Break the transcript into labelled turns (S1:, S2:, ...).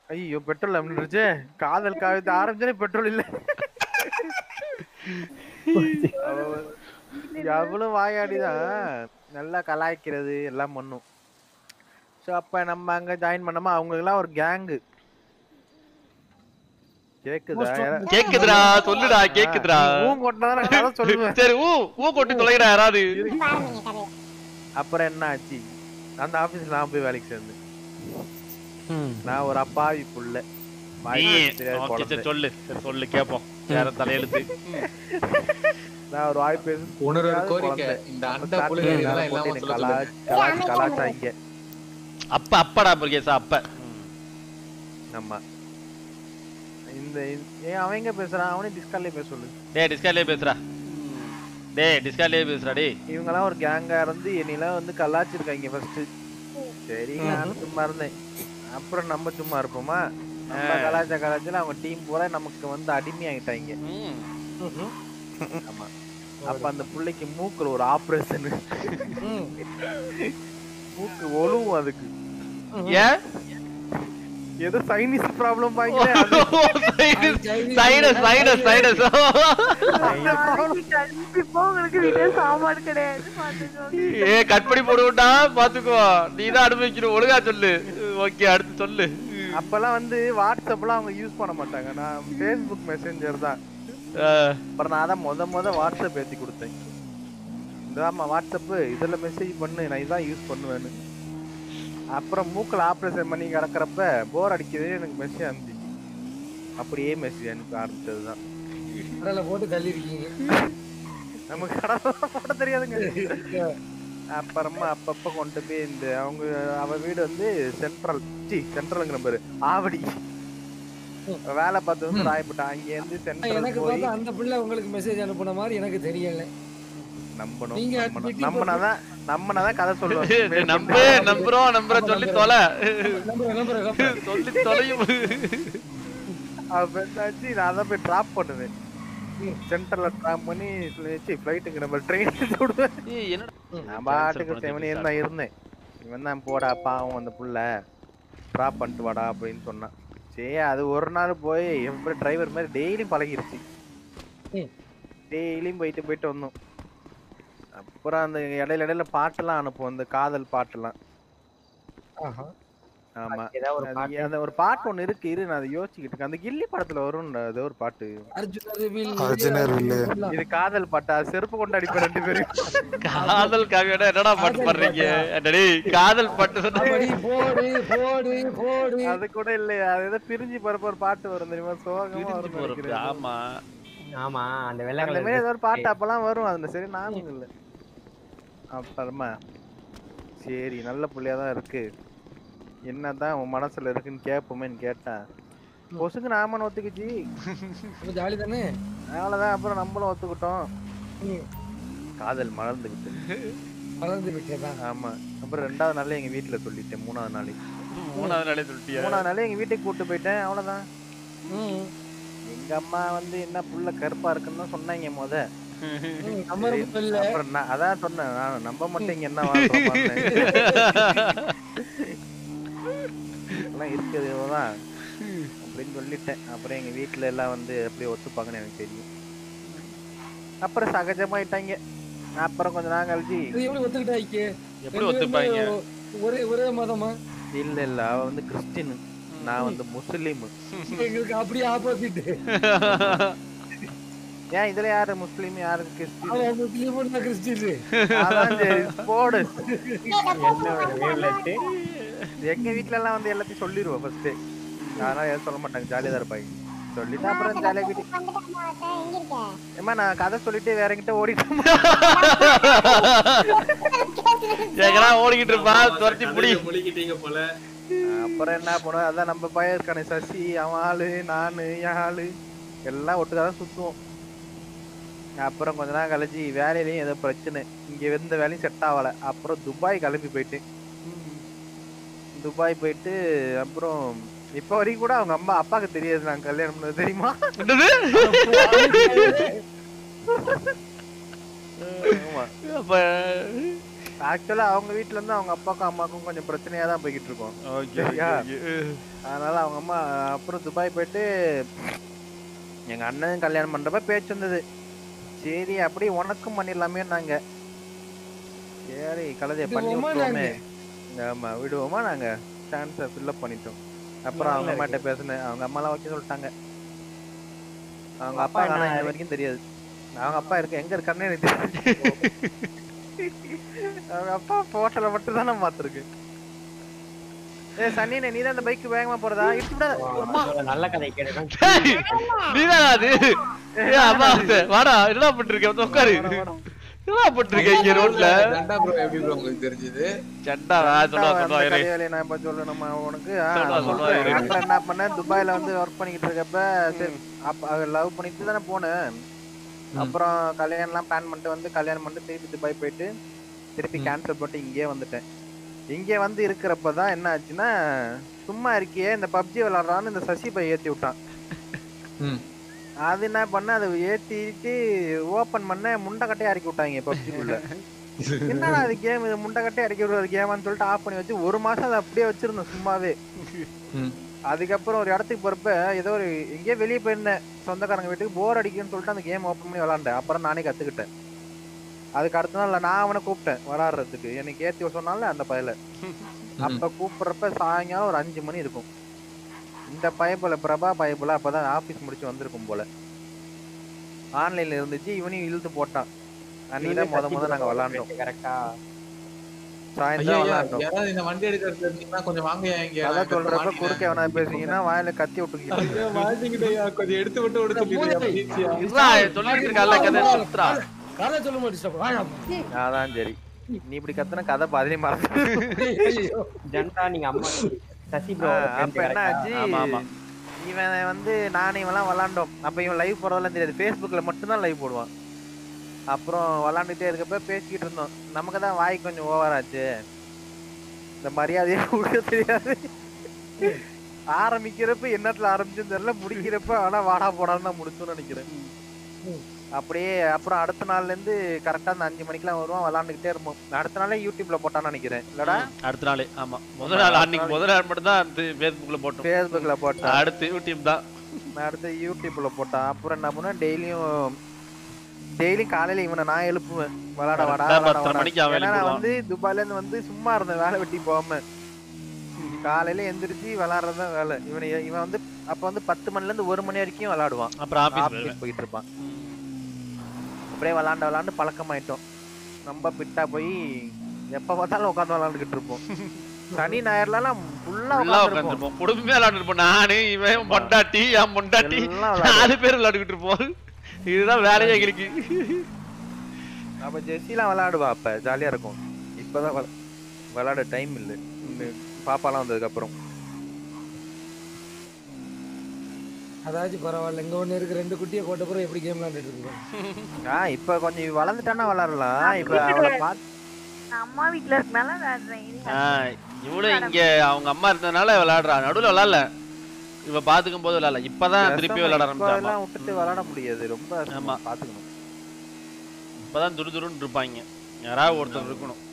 S1: ஐயோ பெட்ரோல் அப்படின்னுச்சு காதல் காவியத்தை ஆரம்பிச்சே பெட்ரோல் இல்ல அவளும் வாயாடிதான் நல்லா கலாய்க்கிறது எல்லாம் பண்ணும் ஸோ அப்ப நம்ம அங்க ஜாயின் பண்ணோமா அவங்க எல்லாம் ஒரு கேங்கு கேக்குதா யாரா-
S2: கேக்குதுடா சொல்லுடா கேக்குதுடா
S1: நீ ஊ கொட்டினா நான் கதை சொல்லுவேன்
S2: சரி ஊ ஊ கொட்டி தொலைங்கடா யாராவது
S1: அப்புறம் என்ன ஆச்சு அந்த ஆபீஸ்ல நான் போய் வேலைக்கு சேர்ந்தேன் நான் ஒரு அப்பாவி புள்ள வாய்
S2: நீ
S1: பேச தெரியாத
S2: ஓகே
S1: குழந்தை.
S2: சரி சொல்லு சரி சொல்லு கேப்போம் வேற தலையெழுத்து
S1: நான் ஒரு வாய் பேச
S3: உணர்வு
S1: தெரியாத
S3: கோரிக்கை
S1: குழந்தை.
S3: இந்த
S1: அப்ப
S3: அண்டா
S1: காட்டுல
S3: புலிகள் இதெல்லாம்
S1: போட்டு
S3: இல்லாம
S1: என்னை
S3: சொல்ல
S1: கலா-
S3: சொல்லுங்க.
S1: கலாய்ச்சி- கலாய்ச்சாங்க
S2: அப்ப அப்படா முருகேசா அப்ப
S1: ஆமா இந்த இந்த- ஏன் அவன் எங்க பேசுறான் அவனே டிஸ்கால்லே பேச சொல்லு
S2: டேய் டிஸ்காலே பேசுறா டேய் டிஸ்காலே பேசுறா டேய்
S1: இவங்கெல்லாம் ஒரு கேங்கா இருந்து என்னையெல்லாம் வந்து கலாச்சிருக்காங்க ஃபர்ஸ்ட் சரி நானும் சும்மா இருந்தேன் அப்புறம் நம்ம சும்மா இருப்போமா நம்ம
S2: ஆ.
S1: கலாச்சா கலாச்சில அவங்க டீம் பூரா நமக்கு வந்து அடிமையாயிட்டாங்க ஆமா அப்ப அந்த புள்ளைக்கு மூக்குல ஒரு ஆபரேஷன் மூக்கு ஒழுவும் அதுக்கு
S2: ஏன்
S1: ஏதோ சைனீஸ் ப்ராப்ளம் பாங்க
S2: சைனஸ் சைனஸ் சைனஸ்
S4: கண்டிப்பா உங்களுக்கு வீட்டுல சாப்பாடு கிடையாது பாத்துக்கோங்க
S2: ஏ கட் பண்ணி போடுவோம்டா பாத்துக்கோ நீ தான் அனுபவிக்கணும் ஒழுங்கா சொல்லு ஓகே அடுத்து சொல்லு
S1: அப்பெல்லாம் வந்து வாட்ஸ்அப்லாம் அவங்க யூஸ் பண்ண மாட்டாங்க நான் ஃபேஸ்புக் மெசேஞ்சர் தான் அப்புறம் நான் தான் முத முத வாட்ஸ்அப் ஏத்தி கொடுத்தேன் இதாம்மா வாட்ஸ்அப் இதுல மெசேஜ் பண்ணு நான் இதான் யூஸ் பண்ணுவேன்னு அப்புறம் மூக்கில் ஆப்ரேஷன் பண்ணி கிடக்கிறப்ப போர் அடிக்குது எனக்கு மெசேஜ் அனுப்பிச்சு அப்படியே மெசேஜ் அனுப்ப ஆரம்பிச்சது தான்
S5: கடலை போட்டு தள்ளி இருக்கீங்க
S1: நமக்கு கடவுள் போட தெரியாதுங்க அப்புறமா அப்பப்ப கொண்டு போய் இந்த அவங்க அவ வீடு வந்து சென்ட்ரல் சி சென்ட்ரலுங்கிற பாரு ஆவடி வேலை பார்த்தது வந்து ராயப்பட்டா அங்க இருந்து சென்ட்ரல்
S5: எனக்கு
S1: போய்
S5: பார்த்தா அந்த பிள்ளை உங்களுக்கு மெசேஜ் அனுப்புன மாதிரி எனக்கு தெரியல
S1: நம்பணும்
S5: நீங்க
S1: நம்பணும்.
S5: admit
S1: நம்பினாதான் நம்பினாதான் கதை சொல்லுவேன்
S2: நம்பு நம்புறோம் நம்புறோம் சொல்லி தொலை
S5: நம்புறேன் நம்புறேன் நம்புறேன்
S2: சொல்லி தொலையும்
S1: அப்ப என்னாச்சு நான் தான் போய் டிராப் பண்ணுவேன் சென்டர்ல டிராப் பண்ணி ஃபிளைட்டுக்கு நம்ம ட்ரெயின் விடுவேன்
S2: ஏய், என்னடா
S1: நான் பாட்டுக்கு செவனே தான் இருந்தேன் இவன் தான் போடா பாவம் அந்த புள்ள ட்ராப் பண்ணிட்டு வாடா அப்படின்னு சொன்னான் சரி அது ஒரு நாள் போய் எப்படி டிரைவர் மாதிரி டெய்லியும் பழகிருச்சு
S5: ம்.
S1: டெய்லியும் போயிட்டு போயிட்டு வந்தோம் அப்புறம் அந்த இடையில இடையில பாட்டெல்லாம் அனுப்புவோம் இந்த காதல் பாட்டெல்லாம்
S5: ஆஹா
S1: ஆமா
S6: ஏதாவது ஒரு
S1: அது
S6: பாட்டு
S1: அந்த ஒரு பாட்டு ஒண்ணு இருக்கு இரு நான் அதை யோசிச்சுக்கிட்டு இருக்கேன் அந்த கில்லி படத்துல வரும்டா அது ஒரு பாட்டு
S5: அர்ஜுனர் வில்
S7: அர்ஜுனர் வில்லு.
S1: இது காதல் பாட்டா செருப்பு கொண்டு அடிப்பேன் ரெண்டு பேரும்
S2: காதல் காவியோட என்னடா பாட்டு பாடுறீங்க டேய் காதல் பாட்டு சொன்னா
S5: அப்படி போடு போடு போடு
S1: அது கூட இல்லையா அது ஏதோ பிரிஞ்சு போறப்ப ஒரு பாட்டு வரும் தெரியுமா சோகமா
S2: பிரிஞ்சு
S1: வரும்
S2: போறது
S1: நினைக்கிறேன்.
S2: ஆமா
S6: ஆமா அந்த
S1: அந்த
S6: வெள்ளை
S1: மாதிரி ஏதோ ஒரு பாட்டு அப்பெல்லாம் வரும் அதுல சரி நானும் இல்ல அப்புறமா சரி நல்ல புள்ளையா தான் இருக்கு என்னதான் உன் மனசுல இருக்குன்னு கேட்போமேன்னு கேட்டா பொசுக்கு நாம ஒத்துக்குச்சு
S5: ஜாலி தானே
S1: அவ்வளவுதான் அப்புறம் நம்மளும் ஒத்துக்கிட்டோம்
S5: ம்.
S1: காதல் மலர்ந்துகிட்டு
S5: வளர்ந்து விட்டதான்
S1: ஆமா அப்புறம் ரெண்டாவது நாள் எங்க வீட்டுல சொல்லிட்டேன் மூணாவது நாள்
S2: மூணாவது நாளே சொல்லிட்டியா
S1: மூணாவது நாள் எங்க வீட்டுக்கு கூட்டு போயிட்டேன் அவ்வளவுதான்
S5: ம்
S1: எங்க அம்மா வந்து என்ன புள்ள கருப்பா இருக்குன்னு தான் சொன்னாங்க முத
S5: ம், நம்புறது இல்ல
S1: அப்புறம் நான் அதான் சொன்னேன் நான் நம்ப மாட்டேங்க என்ன எல்லாம் இருக்குது இவ்வளவுதான் அப்படின்னு சொல்லிட்டேன் அப்புறம் எங்க வீட்டுல எல்லாம் வந்து எப்படி ஒத்துப்பாங்கன்னு எனக்கு தெரியும் அப்புறம் சகஜமாயிட்டாங்க அப்புறம் கொஞ்ச நாள் கழிச்சு
S5: இது எப்படி ஒத்துக்கிட்டாய்க்கு
S2: எப்படி ஒத்துப்பாங்க
S5: ஒரே ஒரே மதமா
S1: இல்ல இல்ல அவ வந்து கிறிஸ்டின் நான் வந்து முஸ்லீம்
S5: எங்களுக்கு அப்படியே ஆப்போசிட்
S1: ஏன் இதுல யாரு முஸ்லீம் யாரு கிறிஸ்டின்
S5: அவன் முஸ்லீம் நான் கிறிஸ்டின்
S1: அதான் சரி போடு
S6: வேவ்லெட்டு
S1: எங்க வீட்ல எல்லாம் வந்து எல்லாத்தையும் சொல்லிடுவோம் ஃபர்ஸ்ட் அதனால எதுவும் சொல்ல மாட்டாங்க ஜாலியா தான் இருப்பாங்க சொல்லிட்டு அப்புறம் ஜாலியா வீட்டுக்கு ஏமா நான் கதை சொல்லிட்டு வேற எங்கிட்ட ஓடிட்டேன்
S2: எங்கடா ஓடிக்கிட்டு இருப்பா துரத்தி புடி
S3: முழிக்கிட்டீங்க போல
S1: அப்புறம் என்ன பண்ணுவோம் அதான் நம்ம பையன் இருக்கானே சசி அவன் ஆளு நானு என் ஆளு எல்லாம் ஒட்டுக்கா தான் சுத்துவோம் அப்புறம் கொஞ்ச நாள் கழிச்சு வேலையிலயும் ஏதோ பிரச்சனை இங்க எந்த வேலையும் செட் ஆகல அப்புறம் துபாய் கிளம்பி போயிட்டேன் துபாய் போயிட்டு அப்புறம் இப்ப வரைக்கும் கூட அவங்க அம்மா அப்பாக்கு தெரியாது நான் கல்யாணம் பண்ணது தெரியுமா
S2: என்னது
S1: ஆமா
S2: அப்ப
S1: ஆக்சுவலா அவங்க வீட்ல இருந்து அவங்க அப்பாக்கும் அம்மாக்கும் கொஞ்சம் பிரச்சனையா தான் போய்கிட்டு இருக்கோம்
S2: ஓகே
S1: சரியா? அதனால அவங்க அம்மா அப்புறம் துபாய் போயிட்டு எங்க அண்ணன் கல்யாணம் பண்றப்ப பேச்சு வந்தது சரி அப்படி உனக்கும் பண்ணிடலாமே நாங்க சரி கலதைய பண்ணி
S5: விடுவோமா
S1: விட்டுருவோமே ஆமா விடுவோமா நாங்க சான்ஸை ஃபில்அப் பண்ணிட்டோம் அப்புறம் அவங்க
S5: நல்லா
S1: அம்மாட்ட பேசினேன் அவங்க அம்மாலாம் ஓகே சொல்லிட்டாங்க அவங்க
S3: அப்பா
S1: அப்பா ஆனா
S3: என்ன
S1: இன்ன வரைக்கும் தெரியாது அவங்க அப்பா இருக்க எங்க இருக்காருன்னு எனக்கு தெரியாது அவங்க அப்பா போட்டோல மட்டும் தான் நான் பார்த்திருக்கேன் ஏ சன்னினே நீ தான் அந்த பைக் வேகமா போறதா இட்டு விடாத அம்மா
S3: நல்ல கதை கேட்டுதான்
S2: நீதான் அது ஏய், அம்மா அது, வாடா என்னடா பண்ணிருக்க வந்து உட்காரு என்னடா பண்ணிருக்க இங்க ரோட்ல
S6: தண்டா ப்ரோ எப்படி ப்ரோ உங்களுக்கு தெரிஞ்சது
S2: சண்டா நான் சொல்லுவா
S1: அந்த
S2: சொல்லுவா இரு.
S1: கதை வேலையை நான் இப்ப சொல்லணுமா உனக்கு ஆ,
S2: சொல்றா, சொல்றா,
S1: சொல்றேன்.
S2: இரு.
S1: அப்புறம் என்ன பண்ணேன் துபாயில வந்து ஒர்க் பண்ணிக்கிட்டு இருக்கப்ப சரி அப்ப லவ் பண்ணிட்டு தானே போனேன் அப்புறம் கல்யாணம்லாம் பிளான் பண்ணிட்டு வந்து கல்யாணம் பண்ணிட்டு திருப்பி துபாய் போயிட்டு திருப்பி கேன்சல் பண்ணிட்டு இங்கேயே வந்துட்டேன் இங்கே வந்து இருக்கிறப்ப தான் என்ன ஆச்சுன்னா சும்மா இருக்கியே இந்த பப்ஜி விளாட்றான்னு இந்த சசி பை ஏத்தி விட்டான்
S6: ம்.
S1: அது என்ன பண்ண அதை ஏத்திட்டு ஓபன் பண்ண முண்டை இறக்கி விட்டாங்க பப்ஜிக்குள்ள என்னடா அது கேம் இது முண்டை கட்டே இறக்கி விடுற கேமான்னு சொல்லிட்டு ஆஃப் பண்ணி வச்சு ஒரு மாசம் அதை அப்படியே வச்சிருந்தேன் சும்மாவே
S6: ம்.
S1: அதுக்கப்புறம் ஒரு இடத்துக்கு போறப்ப ஏதோ ஒரு எங்கேயோ வெளியே போயிருந்தேன் சொந்தக்காரங்க வீட்டுக்கு போர் அடிக்குன்னு சொல்லிட்டு அந்த கேம் ஓப்பன் பண்ணி விளாண்டேன் அப்புறம் நானே கத்துக்கிட்டேன் அதுக்கு அடுத்த நாள் நான் அவனை கூப்பிட்டேன் விளாடுறதுக்கு எனக்கு ஏத்தி சொன்னால அந்த பயல அப்ப கூப்பிடுறப்ப சாயங்காலம் ஒரு அஞ்சு மணி இருக்கும் இந்த பயப்புல பிரபா பயப்புல அப்பதான் ஆபீஸ் முடிச்சு வந்திருக்கும் போல ஆன்லைன்ல இருந்துச்சு இவனையும் இழுத்து போட்டான் அன்னைக்கு தான் முத முத நாங்க விளாண்டோம்
S3: கரெக்டா
S6: ஐயா
S1: சாயந்தரம்
S6: ஐயா,
S1: விளாண்டோம்
S6: யாராவது இந்த வண்டி எடுக்கிறது இருந்தீங்கன்னா கொஞ்சம் வாங்க இங்க
S1: கதை
S6: நான்
S1: சொல்றப்ப
S6: மாட்டிக்கிறேன்.
S1: குறுக்க எவனா பேசுனீங்கன்னா வாயில கத்தி விட்டுக்கிட்டு
S6: ஐயா, மாட்டிக்கிட்டேயா, கொஞ்சம் எடுத்து விட்டு விட சொல்லிடுயா, please-யா.
S2: இருடா, சொல்லிட்டு இருக்கான்ல கதை சுத்துறா
S5: கதை சொல்ல மாட்டேன்
S1: அதான் சரி நீ இப்படி கத்துன கதை பாதிரி மறந்து
S3: ஜனதா நீங்க அம்மா சசி ப்ரோ
S1: அப்ப என்ன ஆச்சு
S2: ஆமா, ஆமா.
S1: இவன் வந்து நானும் இவன்லாம் விளாண்டோம் அப்ப இவன் லைவ் போறதெல்லாம் தெரியாது ஃபேஸ்புக்ல மட்டும்தான் லைவ் போடுவான் அப்புறம் விளாண்டுட்டே இருக்கப்ப பேசிக்கிட்டு இருந்தோம் நமக்கு தான் வாய் கொஞ்சம் ஓவர் ஆச்சு இந்த மரியாதையை கொடுக்க தெரியாது ஆரம்பிக்கிறப்ப என்னத்துல ஆரம்பிச்சுன்னு தெரியல முடிக்கிறப்ப ஆனா வாடா போடான்னு தான் முடிச்சோம்னு நினைக்கிறேன் அப்படியே அப்புறம் அடுத்த நாள்ல இருந்து கரெக்டா அந்த அஞ்சு மணிக்கெல்லாம் வருவான் விளாண்டுக்கிட்டே இருப்போம் அடுத்த நாளே யூடியூப்ல போட்டான்னு நினைக்கிறேன் இல்லடா
S2: அடுத்த நாளே ஆமா முதல் நாள் அன்னைக்கு முதல் நாள் மட்டும் தான் அந்த ஃபேஸ்புக்ல போட்டோம்
S1: ஃபேஸ்புக்ல போட்டான்
S2: அடுத்து யூடியூப் தான்
S1: நான் அடுத்து யூடியூப்ல போட்டான் அப்புறம் என்ன பண்ணேன் டெய்லியும் டெய்லியும் காலையில இவனை நான் எழுப்புவேன் விளாட வாடா
S2: கரெக்டா
S1: விளாட
S2: பத்தரை
S1: வாடா.
S2: மணிக்கு அவன்
S1: ஏன்னா நான்
S2: எழுப்பிடுவான்.
S1: வந்து துபாயில இருந்து வந்து சும்மா இருந்தேன் வேலை வெட்டி போகாம காலையில எந்திரிச்சு விளாடுறது தான் வேலை இவனை இவன் வந்து அப்ப வந்து பத்து மணில இருந்து ஒரு மணி வரைக்கும் விளாடுவான்
S2: அப்புறம் ஆபீஸ்
S1: ஆபீஸ் போயிட்டு இருப்பான் அப்படியே விளாண்டு விளாண்டு பழக்கமாயிட்டோம் ரொம்ப பிட்டா போய் எப்ப பார்த்தாலும் உட்காந்து விளாண்டுக்கிட்டு இருப்போம் சனி ஞாயிறுலாம் ஃபுல்லா
S2: ஃபுல்லா
S1: உட்காந்துருப்போம்
S2: உட்காந்துருப்போம் குடும்பமே விளையாண்டுருப்போம் நானு இவன் பொண்டாட்டி என் பொண்டாட்டி
S1: எல்லாம் விளையாடுவோம்.
S2: நாலு பேர் விளையாண்டுக்கிட்டு இருப்போம் இதுதான் வேலையே எங்களுக்கு
S1: அப்ப ஜெர்சிலாம் விளையாடுவா அப்ப ஜாலியா இருக்கும் இப்பதான் விளா- விளையாட டைம் இல்ல இன்னும் பாப்பாலாம் வந்ததுக்கு அப்புறம்
S5: அதாச்சும் பரவாயில்ல இங்க ஒண்ணு இருக்கு ரெண்டு குட்டியை கோட்ட பிறகு எப்படி கேம் விளையாண்டுட்டு இருக்கோம்
S1: ஆ இப்ப கொஞ்சம் வளர்ந்துட்டானா விளையாடலாம் இப்ப அவளை பார்த்து
S4: நான் அம்மா வீட்ல இருக்கனால விளையாடுறேன்
S2: ஆஹ் இவளும் இங்க அவங்க அம்மா இருந்ததுனால விளையாடுறா நடுவுல விளையாடல இவ பாத்துக்கும் போது விளையாடல இப்பதான் திருப்பி விளையாட ஆரம்பிச்சாமா
S1: எல்லாம் விட்டுட்டு விளையாட முடியாது ரொம்ப
S2: ஆமா.
S1: பாத்துக்கணும்
S2: இப்பதான் துரு துருன்னு இருப்பாங்க யாராவது ஒருத்தர் இருக்கணும்